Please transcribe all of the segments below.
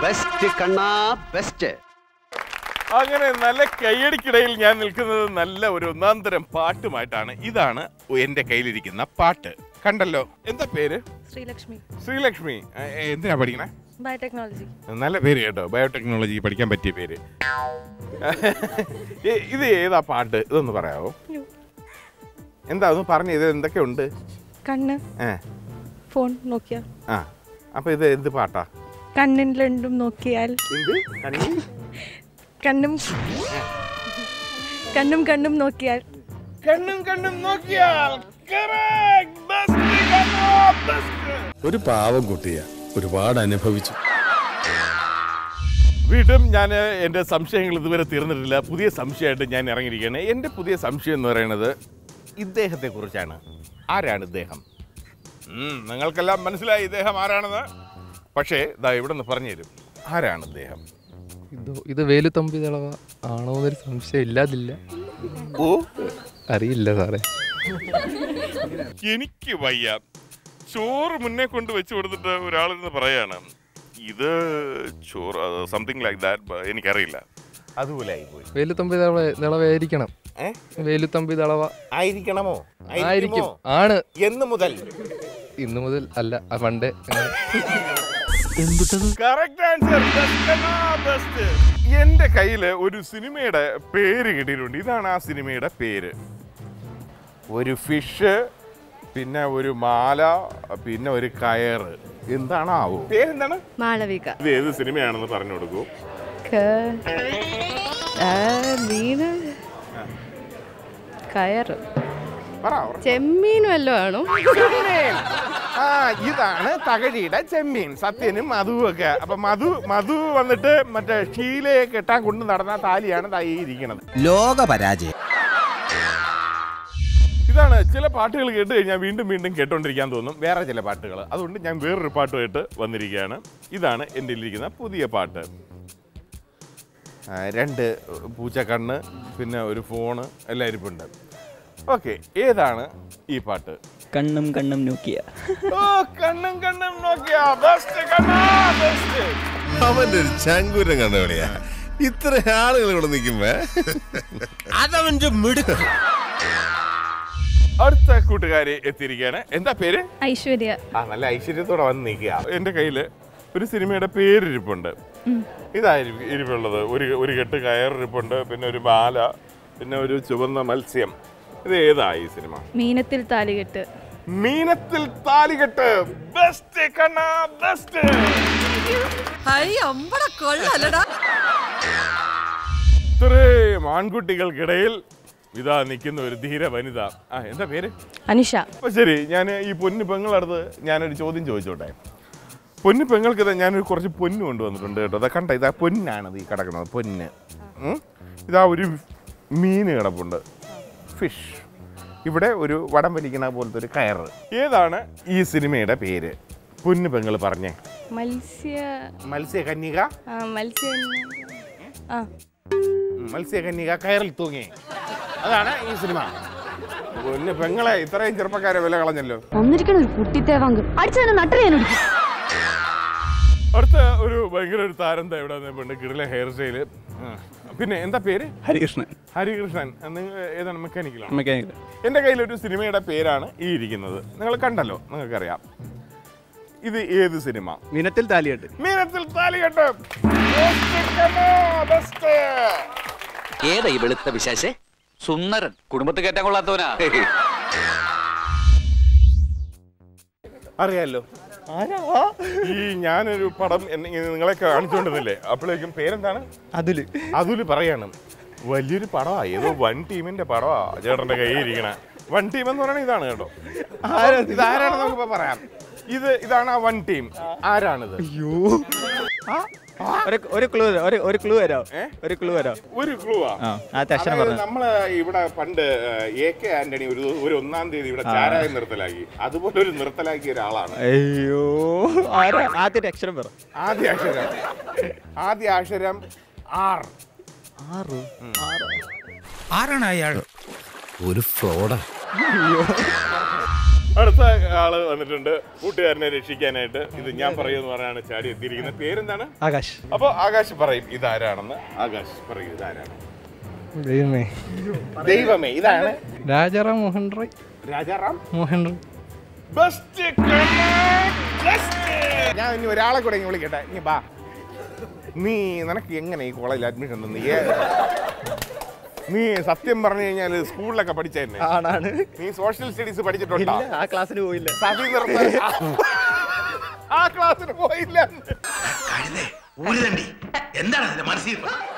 Best കണ്ണാ best അങ്ങനെ നല്ല കയ്യടിക്കിടയിൽ ഞാൻ നിൽക്കുന്നത് നല്ല ഒരു ഒന്നാം തരം പാട്ടുമായിട്ടാണ് ഇതാണ് എന്റെ കയ്യിലിരിക്കുന്ന പാട്ട് കണ്ടല്ലോ എന്താ പേര് ശ്രീലക്ഷ്മി ശ്രീലക്ഷ്മി ഏ, ഏ, എന്തിനാ പഠിക്കണേ ബയോടെക്നോളജി നല്ല പേര് കേട്ടോ ബയോടെക്നോളജി പഠിക്കാൻ പറ്റിയ പേര് ഏ, ഇത് ഏതാ പാട്ട് ഇതൊന്ന് പറയാവോ എന്താ ഒന്ന് പറഞ്ഞു ഇത് എന്തൊക്കെയുണ്ട് കണ്ണ് ഏ ഫോൺ നോക്കിയ ആ അപ്പൊ ഇത് എന്ത് പാട്ടാ കണ്ണിൻ രണ്ടും നോക്കിയാൽ എന്ത് കണ്ണി കണ്ണും കണ്ണും കണ്ണും നോക്കിയാൽ കണ്ണും കണ്ണും നോക്കിയാൽ correct. Best കണ്ണാ, best. ഒരു പാവം കുട്ടിയ ഒരുപാട് അനുഭവിച്ചു വീണ്ടും ഞാൻ എൻ്റെ സംശയങ്ങൾ ഇതുവരെ തീർന്നിട്ടില്ല പുതിയ സംശയമായിട്ട് ഞാൻ ഇറങ്ങിയിരിക്കുകയാണ് എൻ്റെ പുതിയ സംശയം എന്ന് പറയുന്നത് ഇദ്ദേഹത്തെ കുറിച്ചാണ് ആരാണ് ഇദ്ദേഹം ഉം, നിങ്ങൾക്കെല്ലാം മനസ്സിലായി ഇദ്ദേഹം ആരാണെന്ന് പക്ഷേ ഇതാ ഇവിടെ നിന്ന് പറഞ്ഞു തരും ആരാണ് ഇദ്ദേഹം ഇത് ഇത് വേലുത്തമ്പി തളവ ആണോ എന്നൊരു സംശയം ഇല്ലാതില്ല ഓ അറിയില്ല സാറേ എനിക്ക് വയ്യ ചോറ് മുന്നേ കൊണ്ട് വെച്ച് കൊടുത്തിട്ട് ഒരാളിന്ന് പറയാണ് ഇത് ചോറ് സംതിങ് ലൈക്ക് ദാറ്റ് എനിക്കറിയില്ല അതുപോലെ ആയിപ്പോയി വേലുത്തമ്പി തളവ തളവയായിരിക്കണം ഏ? വേലുത്തമ്പി തളവ ആയിരിക്കണമോ ആയിരിക്കും ആണ് എന്ന് മുതൽ ഇന്നു മുതൽ അല്ല ആ പണ്ടേ അങ്ങനെ. കറക്റ്റ് ആൻസർ എന്റെ കയ്യില് ഒരു സിനിമയുടെ പേര് കിട്ടിയിട്ടുണ്ട് ഇതാണ് ആ സിനിമയുടെ പേര് ഒരു ഫിഷ് പിന്നെ ഒരു മാല പിന്നെ ഒരു കയറ് എന്താണാവോ പേരെന്താണ് മാളവിക ഇത് ഏത് സിനിമയാണെന്ന് പറഞ്ഞു കൊടുക്കൂ മീന് കയറ് പറ ചെമ്മീൻ വല്ലതും ആണോ ചെമ്മീൻ. ആ ഇതാണ് തകഴിയുടെ ചെമ്മീൻ സത്യനും മധുവും ഒക്കെ അപ്പൊ മധു മധു വന്നിട്ട് മറ്റേ ഷീലയെ കെട്ടാൻ കൊണ്ട് നടന്ന താലിയാണ് ദാ ഈ ഇരിക്കുന്നത് ലോക പരാജയം ഇതാണ് ചില പാട്ടുകൾ കേട്ട് കഴിഞ്ഞാൽ വീണ്ടും വീണ്ടും കേട്ടോണ്ടിരിക്കാൻ തോന്നും വേറെ ചില പാട്ടുകൾ അതുകൊണ്ട് ഞാൻ വേറൊരു പാട്ടുമായിട്ട് വന്നിരിക്കുകയാണ് ഇതാണ് എൻ്റെ ഇരിക്കുന്ന പുതിയ പാട്ട് ആ, രണ്ട് പൂച്ചക്കണ്ണ് പിന്നെ ഒരു ഫോണ് എല്ലാം ഇരിപ്പുണ്ട് ഓക്കെ ഏതാണ് ഈ പാട്ട് കണ്ണും കണ്ണും നോക്കിയ ഓ കണ്ണും കണ്ണും നോക്കിയാ ബെസ്റ്റ് കണ്ണാ ബെസ്റ്റ് അവന്റെ ഒരു ചങ്കൂരം കണ്ടവളിയാ ഇത്ര ആളുകൾ ഇവിടെ നിൽക്കുമ്പോ അതവന്റെ മിടുക്ക് അടുത്ത കൂട്ടുകാരി എത്തിയിരിക്കുകയാണ് എന്താ പേര് ഐശ്വര്യ ആ നല്ല ഐശ്വര്യത്തോടെ വന്ന് നിൽക്കുക എൻ്റെ കയ്യിൽ ഒരു സിനിമയുടെ പേരിരിപ്പുണ്ട് ഇതായിരിക്കും ഇരിപ്പുള്ളത് ഒരു ഒരു കെട്ട് കയറിരിപ്പുണ്ട് പിന്നെ ഒരു മാല പിന്നെ ഒരു ചുവന്ന മത്സ്യം ഇത് ഏതാ ഈ സിനിമ മീനത്തിൽ താലികെട്ട് മീനത്തിൽ താലികെട്ട് ബെസ്റ്റ് കണ്ണാ ബെസ്റ്റ് ഇത്രയും ആൺകുട്ടികൾക്കിടയിൽ ഇതാ നിൽക്കുന്ന ഒരു ധീര വനിത ആ എന്താ പേര് അനിഷ അപ്പൊ ശരി ഞാൻ ഈ പൊന്നു പെങ്ങളടുത്ത് ഞാനൊരു ചോദ്യം ചോദിച്ചോട്ടെ പൊന്നു പെങ്ങൾക്ക് ഇതാ ഞാനൊരു കുറച്ച് പൊന്ന് കൊണ്ടുവന്നിട്ടുണ്ട് കേട്ടോ അതാ കണ്ട ഇതാ പൊന്നാണത് ഈ കിടക്കുന്നത് പൊന്ന് ഉം. ഇതാ ഒരു മീൻ കിടപ്പുണ്ട് ഫിഷ് ഇവിടെ ഒരു വടം വലിക്കണ പോലത്തെ ഒരു കയറ് ഏതാണ് ഈ സിനിമയുടെ പേര് പൊന്നു പെങ്ങൾ പറഞ്ഞേ മത്സ്യ മത്സ്യകന്യക ആ മത്സ്യ ആ ഉം, മത്സ്യകന്യക കയറിൽ തൂങ്ങി അതാണ് ഈ സിനിമ പൊന്നു പെങ്ങളെ ഇത്രയും ചെറുപ്പക്കാരെ വില കളഞ്ഞല്ലോ വന്നിരിക്കണ ഒരു കുട്ടിത്തേവാങ്ക് അടിച്ചതിനെ നട്ടറിയാനൊടിക്കും അടുത്ത ഒരു ഭയങ്കര ഒരു താരം ദാ ഇവിടെ നിൽപ്പുണ്ട് കിടിലെ ഹെയർ സ്റ്റൈല് പിന്നെ എന്താ പേര് ഹരികൃഷ്ണൻ ഹരികൃഷ്ണൻ നിങ്ങൾ ഏതാണ് മെക്കാനിക്കലാണ് മെക്കാനിക്കൽ എൻ്റെ കയ്യിലൊരു സിനിമയുടെ പേരാണ് ഈ ഇരിക്കുന്നത് നിങ്ങൾ കണ്ടല്ലോ നിങ്ങൾക്കറിയാം ഇത് ഏത് സിനിമ മിനത്തിൽ താലിയാട്ട് മീനത്തിൽ താലികെട്ട് ബെസ്റ്റ് ഏതാ ഈ വെളുത്ത വിശേഷേ സുന്ദരൻ കുടുംബത്തിൽ കയറ്റാൻ കൊള്ളാത്തവനാ അറിയാലോ ഈ ഞാനൊരു പടം എന്നെ ഇങ്ങനെ നിങ്ങളെ കാണിച്ചുകൊണ്ടിരുന്നില്ലേ അപ്പോഴേക്കും പേരെന്താണ് അതില് അതുല് പറയാണ് വലിയൊരു പടമാ ഏതോ വൺ ടീമിന്റെ പടമാ ചേട്ടന്റെ കയ്യിൽ ഇരിക്കണ വൺ ടീം എന്ന് പറയുന്നത് ഇതാണ് കേട്ടോ ഇതാരാണെന്ന് നമുക്കിപ്പോ പറയാം ഇത് ഇതാണ് ആ വൺ ടീം ആരാണിത് അയ്യോ ഒരു ഒരു ക്ലൂ ഒരു ഒരു ക്ലൂ തരാം ഏ? ഒരു ക്ലൂ തരാം ഒരു ക്ലൂ ആ ആ ആദ്യത്തെ അക്ഷരം അതായത് പറഞ്ഞു നമ്മള് ഇവിടെ പണ്ട് എ കെ ആന്റണി ഒരു ഒരു ഒന്നാം തീയതി ഇവിടെ ചാരായം നിർത്തലാക്കി അതുപോലെ ഒരു നിർത്തലാക്കിയ ഒരാളാണ് അയ്യോ ആരാ ആദ്യത്തെ അക്ഷരം പറ ആദ്യ അക്ഷരം ആദ്യ അക്ഷരം ആർ ആറ് ആരാണ് അയാൾ ഒരു ഫ്രോഡാ അടുത്ത ആള് വന്നിട്ടുണ്ട് കൂട്ടുകാരനെ രക്ഷിക്കാനായിട്ട് ഇത് ഞാൻ പറയുമെന്ന് പറയാണ് ചാടി എത്തിയിരിക്കുന്നത് പേരെന്താണ് ആകാശ് അപ്പൊ ആകാശ് പറയും ഇതാരാണെന്ന് ആകാശ് പറയും ഇതാരാണ് ദൈവമേ ദൈവമേ ഇതാണ് രാജാറാം മോഹൻ റോയ് രാജാറാം മോഹൻ റോയ് ബെസ്റ്റ് ഞാൻ ഇനി ഒരാളെ കൂടെ ഇങ്ങ് വിളിക്കട്ടെ നീ ബാ നീ നിനക്ക് എങ്ങനെ ഈ കോളേജിൽ അഡ്മിഷൻ തന്നു ഏ- നീ സത്യം പറഞ്ഞു കഴിഞ്ഞാൽ സ്കൂളിലൊക്കെ പഠിച്ചതന്നെ ആണാണ് നീ സോഷ്യൽ സ്റ്റഡീസ് പഠിച്ചിട്ടുണ്ടോ ആ ക്ലാസ്സിന് പോയില്ല സതി നിർത്തൽ ആ ക്ലാസ്സിന് പോയില്ല എന്താണ് അതിന്റെ മനസ്സിൽ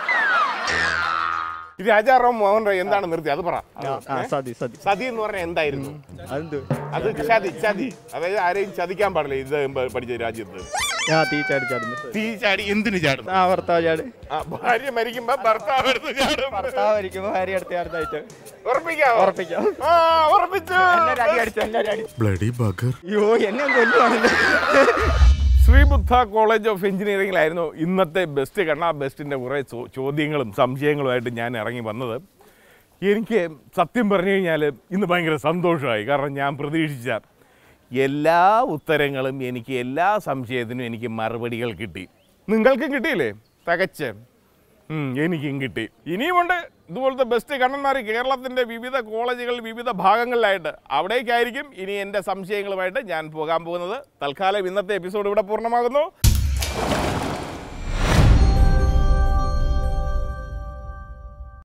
ഈ രാജാറാം മോഹൻ റോയ് എന്താണ് നിർത്തി അത് പറ ആ സതി സതി സതി എന്ന് പറഞ്ഞാൽ എന്തായിരുന്നു അതെന്ത് അത് ചതി ചതി അതായത് ആരെയും ചതിക്കാൻ പാടില്ല ഇത് പഠിച്ച രാജ്യത്ത് ഞാൻ തീ ചാടി ചാടുന്നു തീ ചാടി എന്തിനു ചാടുന്നു ആ ഭർത്താവ് ചാട് ആ, ഭാര്യ മരിക്കുമ്പോ ഭർത്താവ് എടുത്ത് ചാടും ഭർത്താവ് ഇരിക്കുമ്പോ ഭാര്യ അടുത്ത് ചാടുന്നതായിട്ട് ഉറപ്പിക്കാവോ ഉറപ്പിക്കാം ആ ഉറപ്പിച്ചു എല്ലാരും അടി അടിച്ചു എല്ലാരും അടി ബ്ലഡി ബഗർ അയ്യോ എന്നെ കൊല്ലുവാണല്ലോ ശ്രീബുദ്ധ കോളേജ് ഓഫ് എഞ്ചിനീയറിംഗിലായിരുന്നു ഇന്നത്തെ ബെസ്റ്റ് കണ്ണ ബെസ്റ്റിൻ്റെ കുറേ ചോ- ചോദ്യങ്ങളും സംശയങ്ങളുമായിട്ട് ഞാൻ ഇറങ്ങി വന്നത് എനിക്ക് സത്യം പറഞ്ഞു കഴിഞ്ഞാൽ ഇന്ന് ഭയങ്കര സന്തോഷമായി കാരണം ഞാൻ പ്രതീക്ഷിച്ച എല്ലാ ഉത്തരങ്ങളും എനിക്ക് എല്ലാ സംശയത്തിനും എനിക്ക് മറുപടികൾ കിട്ടി നിങ്ങൾക്കും കിട്ടിയില്ലേ തികച്ച് ഉം, എനിക്കും കിട്ടി ഇനിയുമുണ്ട് ഇതുപോലത്തെ ബെസ്റ്റ് കണ്ണന്മാർ കേരളത്തിൻ്റെ വിവിധ കോളേജുകൾ വിവിധ ഭാഗങ്ങളിലായിട്ട് അവിടേക്കായിരിക്കും ഇനി എൻ്റെ സംശയങ്ങളുമായിട്ട് ഞാൻ പോകാൻ പോകുന്നത് തൽക്കാലം ഇന്നത്തെ എപ്പിസോഡ് ഇവിടെ പൂർണ്ണമാകുന്നു